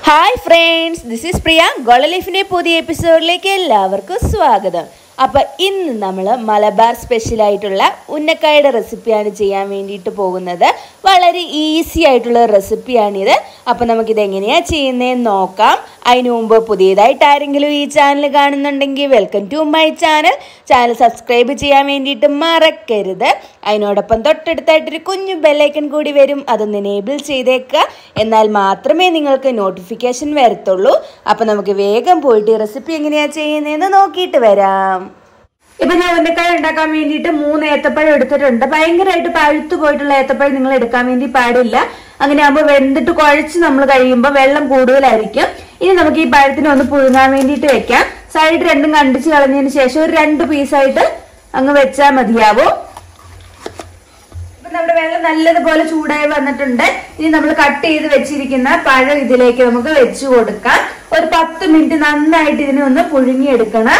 hi friends this is Priya ഗോളലീഫിൻ്റെ പുതിയ എപ്പിസോഡിലേക്ക് എല്ലാവർക്കും സ്വാഗതം അപ്പോൾ ഇന്ന് നമ്മൾ മലബാർ സ്പെഷ്യലായിട്ടുള്ള ഉന്നക്കായുടെ റെസിപ്പിയാണ് ചെയ്യാൻ വേണ്ടിയിട്ട് പോകുന്നത് വളരെ ഈസി ആയിട്ടുള്ള റെസിപ്പിയാണിത് അപ്പോൾ നമുക്കിത് എങ്ങനെയാണ് ചെയ്യുന്നതെന്ന് നോക്കാം അതിനു മുമ്പ് പുതിയതായിട്ട് ആരെങ്കിലും ഈ ചാനൽ കാണുന്നുണ്ടെങ്കിൽ welcome to my channel channel subscribe ചെയ്യാൻ വേണ്ടിയിട്ട് മറക്കരുത് അതിനോടൊപ്പം തൊട്ടടുത്തായിട്ടൊരു കുഞ്ഞു ബെല്ലൈക്കൺ കൂടി വരും അതൊന്ന് എനേബിൾ ചെയ്തേക്കുക എന്നാൽ മാത്രമേ നിങ്ങൾക്ക് നോട്ടിഫിക്കേഷൻ വരത്തുള്ളൂ അപ്പോൾ നമുക്ക് വേഗം പോയിട്ട് ഈ റെസിപ്പി എങ്ങനെയാണ് ചെയ്യുന്നതെന്ന് നോക്കിയിട്ട് വരാം ഇപ്പൊ ഞാൻ ഉന്നക്കായ ഉണ്ടാക്കാൻ വേണ്ടിയിട്ട് മൂന്ന് ഏത്തപ്പഴം എടുത്തിട്ടുണ്ട് ഭയങ്കരമായിട്ട് പഴുത്തു പോയിട്ടുള്ള ഏത്തപ്പഴം നിങ്ങൾ എടുക്കാൻ വേണ്ടി പാടില്ല അങ്ങനെ ആകുമ്പോൾ വെന്തിട്ട് കുഴച്ച് നമ്മൾ കഴിയുമ്പോൾ വെള്ളം കൂടുതലായിരിക്കും ഇനി നമുക്ക് ഈ പഴത്തിന് ഒന്ന് പുഴുങ്ങാൻ വേണ്ടിയിട്ട് വെക്കാം സൈഡ് രണ്ടും കണ്ടിച്ച് കളഞ്ഞതിന് ശേഷം ഒരു രണ്ട് പീസായിട്ട് അങ്ങ് വെച്ചാൽ മതിയാവും ഇപ്പൊ നമ്മുടെ വെള്ളം നല്ലതുപോലെ ചൂടായി വന്നിട്ടുണ്ട് ഇനി നമ്മൾ കട്ട് ചെയ്ത് വെച്ചിരിക്കുന്ന പഴം ഇതിലേക്ക് നമുക്ക് വെച്ചു കൊടുക്കാം ഒരു പത്ത് മിനിറ്റ് നന്നായിട്ട് ഇതിനെ ഒന്ന് പുഴുങ്ങിയെടുക്കണം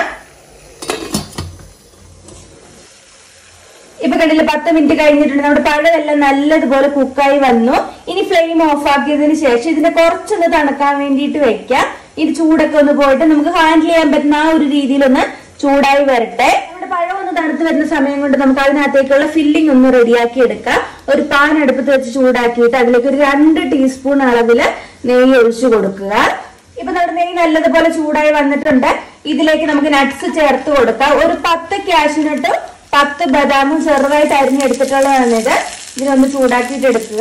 ഇപ്പൊ കണ്ടില്ല പത്ത് മിനിറ്റ് കഴിഞ്ഞിട്ടുണ്ട് നമ്മുടെ പഴമെല്ലാം നല്ലതുപോലെ കുക്കായി വന്നു ഇനി ഫ്ലെയിം ഓഫ് ആക്കിയതിന് ശേഷം ഇതിനെ കുറച്ചൊന്ന് തണുക്കാൻ വേണ്ടിയിട്ട് വെക്കാം ഇത് ചൂടൊക്കെ ഒന്ന് പോയിട്ട് നമുക്ക് ഹാൻഡിൽ ചെയ്യാൻ പറ്റുന്ന ആ ഒരു രീതിയിലൊന്ന് ചൂടായി വരട്ടെ നമ്മുടെ പഴം ഒന്ന് തണുത്ത് വരുന്ന സമയം കൊണ്ട് നമുക്ക് അതിനകത്തേക്കുള്ള ഫില്ലിംഗ് ഒന്ന് റെഡിയാക്കി എടുക്കാം ഒരു പാൻ അടുപ്പത്ത് വെച്ച് ചൂടാക്കിയിട്ട് അതിലേക്ക് ഒരു രണ്ട് ടീസ്പൂൺ അളവില് നെയ്യ് ഒഴിച്ചു കൊടുക്കുക ഇപ്പൊ നമ്മുടെ നെയ്യ് നല്ലതുപോലെ ചൂടായി വന്നിട്ടുണ്ട് ഇതിലേക്ക് നമുക്ക് നട്ട്സ് ചേർത്ത് കൊടുക്കാം ഒരു പത്ത് കാഷ്യൂനട്ടും പത്ത് ബദാമും ചെറുതായിട്ട് അരിഞ്ഞെടുത്തിട്ടുള്ളതാണിത് ഇതിനൊന്ന് ചൂടാക്കിയിട്ട് എടുക്കുക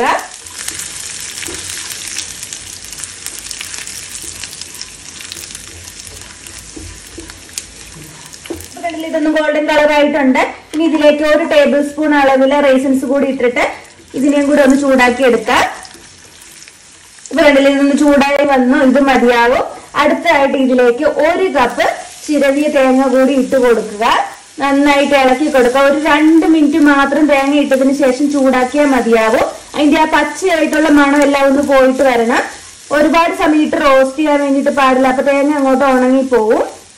ഇപ്പൊ കണ്ടില്ലേ, ഇതൊന്ന് ഗോൾഡൻ കളർ ആയിട്ടുണ്ട് ഇനി ഇതിലേക്ക് ഒരു ടേബിൾ സ്പൂൺ അളവില് റേസൻസ് കൂടി ഇട്ടിട്ട് ഇതിനെയും കൂടി ഒന്ന് ചൂടാക്കി എടുക്കാം ഇപ്പൊ കണ്ടില്ലേ ഇതൊന്ന് ചൂടായി വന്നു ഇത് മതിയാവും അടുത്തതായിട്ട് ഇതിലേക്ക് ഒരു കപ്പ് ചിരവിയ തേങ്ങ കൂടി ഇട്ട് കൊടുക്കുക നന്നായിട്ട് ഇളക്കി കൊടുക്കുക ഒരു രണ്ട് മിനിറ്റ് മാത്രം തേങ്ങ ഇട്ടതിന് ശേഷം ചൂടാക്കിയാൽ മതിയാവും അതിന്റെ ആ പച്ചയായിട്ടുള്ള മണം എല്ലാം ഒന്ന് പോയിട്ട് വരണം ഒരുപാട് സമയം ഇട്ട് റോസ്റ്റ് ചെയ്യാൻ വേണ്ടിയിട്ട് പാടില്ല അപ്പൊ തേങ്ങ അങ്ങോട്ട് ഉണങ്ങി പോവും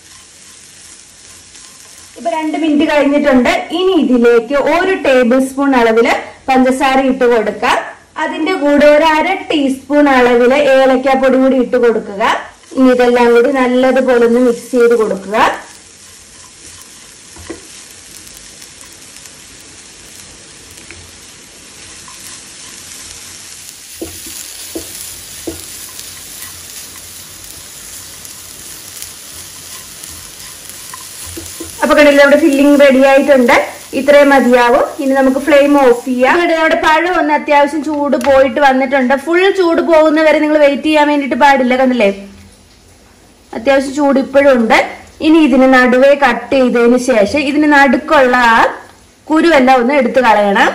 ഇപ്പൊ രണ്ട് മിനിറ്റ് കഴിഞ്ഞിട്ടുണ്ട് ഇനി ഇതിലേക്ക് ഒരു ടേബിൾ സ്പൂൺ അളവില് പഞ്ചസാര ഇട്ട് കൊടുക്കാം അതിന്റെ കൂടെ ഒരു അര ടീസ്പൂൺ അളവില് ഏലക്കാപ്പൊടി കൂടി ഇട്ട് കൊടുക്കുക ഇനി ഇതെല്ലാം കൂടി നല്ലതുപോലെ ഒന്ന് മിക്സ് ചെയ്ത് കൊടുക്കുക അപ്പൊ കണ്ടില്ല നമ്മുടെ ഫില്ലിംഗ് റെഡി ആയിട്ടുണ്ട് ഇത്രയും മതിയാവും ഇനി നമുക്ക് ഫ്ലെയിം ഓഫ് ചെയ്യാം കണ്ടില്ലേ, നമ്മുടെ പഴം ഒന്ന് അത്യാവശ്യം ചൂട് പോയിട്ട് വന്നിട്ടുണ്ട് ഫുൾ ചൂട് പോകുന്നവരെ നിങ്ങൾ വെയിറ്റ് ചെയ്യാൻ വേണ്ടിയിട്ട് പാടില്ല കണ്ടില്ലേ അത്യാവശ്യം ചൂട് ഇപ്പോഴും ഉണ്ട് ഇനി ഇതിന് നടുവേ കട്ട് ചെയ്തതിന് ശേഷം ഇതിന് നടുക്കുള്ള ആ കുരുവെല്ലാം ഒന്ന് എടുത്തു കളയണം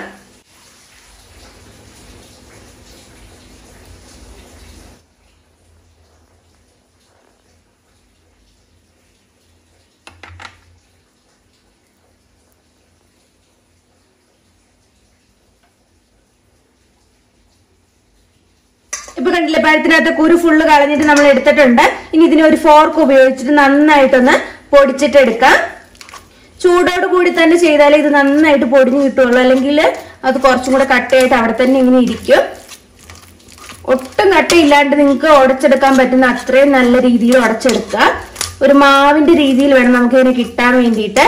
ഇപ്പൊ കണ്ടില്ലേ പഴത്തിനകത്ത് കുരു ഫുള്ള് കളഞ്ഞിട്ട് നമ്മൾ എടുത്തിട്ടുണ്ട് ഇനി ഇതിനെ ഒരു ഫോർക്ക് ഉപയോഗിച്ചിട്ട് നന്നായിട്ടൊന്ന് പൊടിച്ചിട്ട് എടുക്കാം ചൂടോട് കൂടി തന്നെ ചെയ്താലേ ഇത് നന്നായിട്ട് പൊടിഞ്ഞു കിട്ടുള്ളൂ അല്ലെങ്കിൽ അത് കുറച്ചും കൂടെ കട്ടയായിട്ട് അവിടെ തന്നെ ഇങ്ങനെ ഇരിക്കും ഒട്ടും കട്ടയില്ലാണ്ട് നിങ്ങൾക്ക് ഉടച്ചെടുക്കാൻ പറ്റുന്ന അത്രയും നല്ല രീതിയിൽ ഉടച്ചെടുക്കുക ഒരു മാവിന്റെ രീതിയിൽ വേണം നമുക്ക് ഇതിനെ കിട്ടാൻ വേണ്ടിയിട്ട്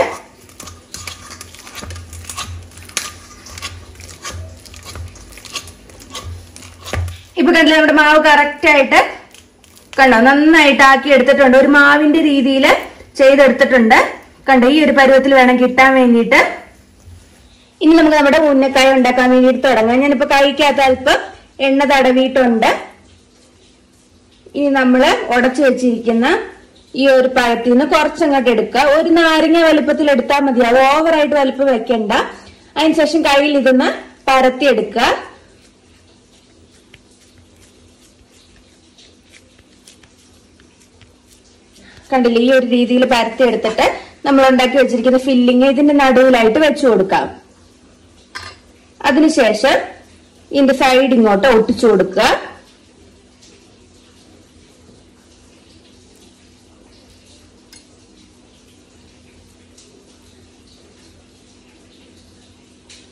ഇപ്പൊ കണ്ടില്ലേ നമ്മുടെ മാവ് കറക്റ്റ് ആയിട്ട് കണ്ടോ നന്നായിട്ട് ആക്കി എടുത്തിട്ടുണ്ട് ഒരു മാവിന്റെ രീതിയിൽ ചെയ്തെടുത്തിട്ടുണ്ട് കണ്ടോ ഈ ഒരു പരുവത്തിൽ വേണം കിട്ടാൻ വേണ്ടിയിട്ട് ഇനി നമുക്ക് നമ്മുടെ ഉന്നക്കായ ഉണ്ടാക്കാൻ വേണ്ടിയിട്ട് തുടങ്ങാം ഞാനിപ്പോ കൈക്കകത്ത് അല്പം എണ്ണ തടവിയിട്ടുണ്ട് ഇനി നമ്മള് ഉടച്ചു വെച്ചിരിക്കുന്ന ഈ ഒരു പഴത്തിൽ നിന്ന് കുറച്ചങ്ങോട്ട് എടുക്കുക ഒരു നാരങ്ങ വലുപ്പത്തിൽ എടുത്താൽ മതി അത് ഓവറായിട്ട് വലുപ്പം വെക്കണ്ട അതിനുശേഷം കയ്യിൽ ഇതൊന്ന് പരത്തി എടുക്കുക കണ്ടില്ലേ ഈ ഒരു രീതിയിൽ പരത്തി എടുത്തിട്ട് നമ്മൾ ഉണ്ടാക്കി വെച്ചിരിക്കുന്ന ഫില്ലിങ് ഇതിന്റെ നടുവിലായിട്ട് വെച്ചു കൊടുക്കാം അതിനുശേഷം ഇതിന്റെ സൈഡ് ഇങ്ങോട്ട് ഒട്ടിച്ചു കൊടുക്കുക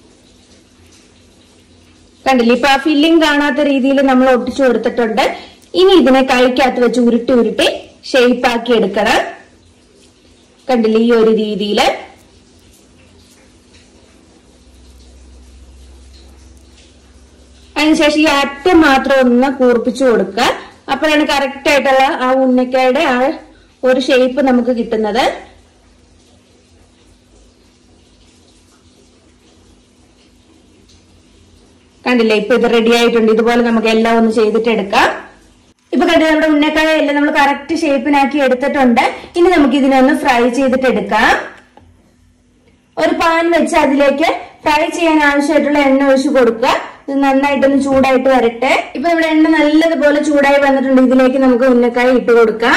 കണ്ടില്ലേ ഇപ്പൊ ആ ഫില്ലിംഗ് കാണാത്ത രീതിയിൽ നമ്മൾ ഒട്ടിച്ചു കൊടുത്തിട്ടുണ്ട് ഇനി ഇതിനെ കൈക്കകത്ത് വെച്ച് ഉരുട്ടി ഉരുട്ടി ഷേപ്പ് ആക്കി എടുക്കണം കണ്ടില്ലേ ഈ ഒരു രീതിയില് അതിനുശേഷം ഈ അറ്റം മാത്രം ഒന്ന് കൂർപ്പിച്ചു കൊടുക്കുക അപ്പോഴാണ് കറക്റ്റ് ആയിട്ടുള്ള ആ ഉന്നക്കായുടെ ആ ഒരു ഷേപ്പ് നമുക്ക് കിട്ടുന്നത് കണ്ടില്ലേ ഇപ്പൊ ഇത് റെഡി ആയിട്ടുണ്ട് ഇതുപോലെ നമുക്ക് എല്ലാം ഒന്ന് ചെയ്തിട്ട് എടുക്കാം ഇപ്പൊ കണ്ടില്ല നമ്മുടെ ഉന്നക്കായ എല്ലാം നമ്മൾ കറക്റ്റ് ഷേപ്പിനാക്കി എടുത്തിട്ടുണ്ട് ഇനി നമുക്ക് ഇതിനെ ഒന്ന് ഫ്രൈ ചെയ്തിട്ട് എടുക്കാം ഒരു പാൻ വെച്ച് അതിലേക്ക് ഫ്രൈ ചെയ്യാൻ ആവശ്യമായിട്ടുള്ള എണ്ണ ഒഴിച്ചു കൊടുക്കുക ഇത് നന്നായിട്ടൊന്ന് ചൂടായിട്ട് വരട്ടെ ഇപ്പൊ നമ്മുടെ എണ്ണ നല്ലതുപോലെ ചൂടായി വന്നിട്ടുണ്ട് ഇതിലേക്ക് നമുക്ക് ഉന്നക്കായ ഇട്ട് കൊടുക്കാം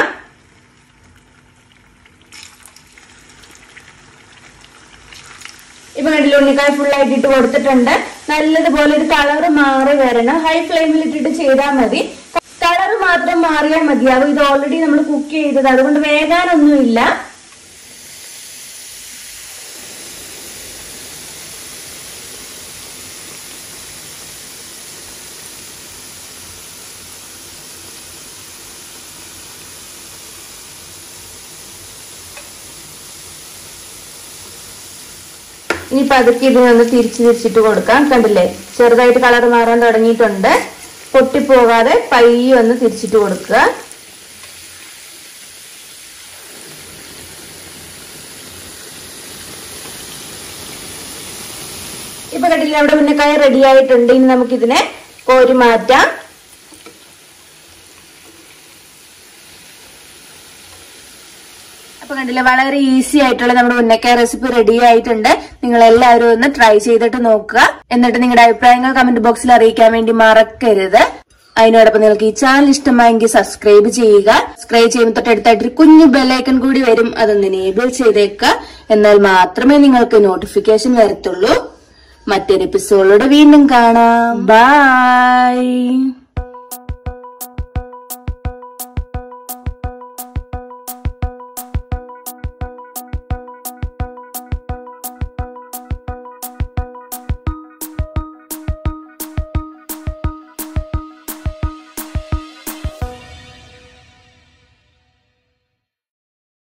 ഇപ്പൊ കണ്ടില്ല ഉണ്ണിക്കായ ഫുള്ളായിട്ട് ഇട്ട് കൊടുത്തിട്ടുണ്ട് നല്ലതുപോലെ ഒരു കളർ മാറി വരണം ഹൈ ഫ്ലെയിമിൽ ഇട്ടിട്ട് ചെയ്താൽ മതി കളർ മാത്രം മാറിയാൽ മതിയാവും ഇത് ഓൾറെഡി നമ്മൾ കുക്ക് ചെയ്തത് അതുകൊണ്ട് വേകാനൊന്നുമില്ല ഇനി പതുക്കെ ഇതിനൊന്ന് തിരിച്ചു തിരിച്ചിട്ട് കൊടുക്കാം കണ്ടില്ലേ ചെറുതായിട്ട് കളർ മാറാൻ തുടങ്ങിയിട്ടുണ്ട് പൊട്ടിപ്പോകാതെ പയ്യെ ഒന്ന് തിരിച്ചിട്ട് കൊടുക്കുക ഇപ്പൊ കണ്ടില്ലേ നമ്മുടെ ഉന്നക്കായ റെഡി ആയിട്ടുണ്ട് ഇനി നമുക്കിതിനെ കോരി മാറ്റാം അപ്പൊ കണ്ടില്ലേ വളരെ ഈസി ആയിട്ടുള്ള നമ്മുടെ ഉന്നക്കായ റെസിപ്പി റെഡി ആയിട്ടുണ്ട് നിങ്ങൾ എല്ലാവരും ഒന്ന് ട്രൈ ചെയ്തിട്ട് നോക്കുക എന്നിട്ട് നിങ്ങളുടെ അഭിപ്രായങ്ങൾ കമന്റ് ബോക്സിൽ അറിയിക്കാൻ വേണ്ടി മറക്കരുത് അതിനോടൊപ്പം നിങ്ങൾക്ക് ഈ ചാനൽ ഇഷ്ടമായെങ്കിൽ സബ്സ്ക്രൈബ് ചെയ്യുക സബ്സ്ക്രൈബ് ചെയ്യുമ്പോൾ തൊട്ടടുത്തായിട്ട് ഒരു കുഞ്ഞു ബെല്ലൈക്കൺ കൂടി വരും അതൊന്ന് എനേബിൾ ചെയ്തേക്കുക എന്നാൽ മാത്രമേ നിങ്ങൾക്ക് നോട്ടിഫിക്കേഷൻ വരത്തുള്ളൂ മറ്റൊരു എപ്പിസോഡിലൂടെ വീണ്ടും കാണാം ബൈ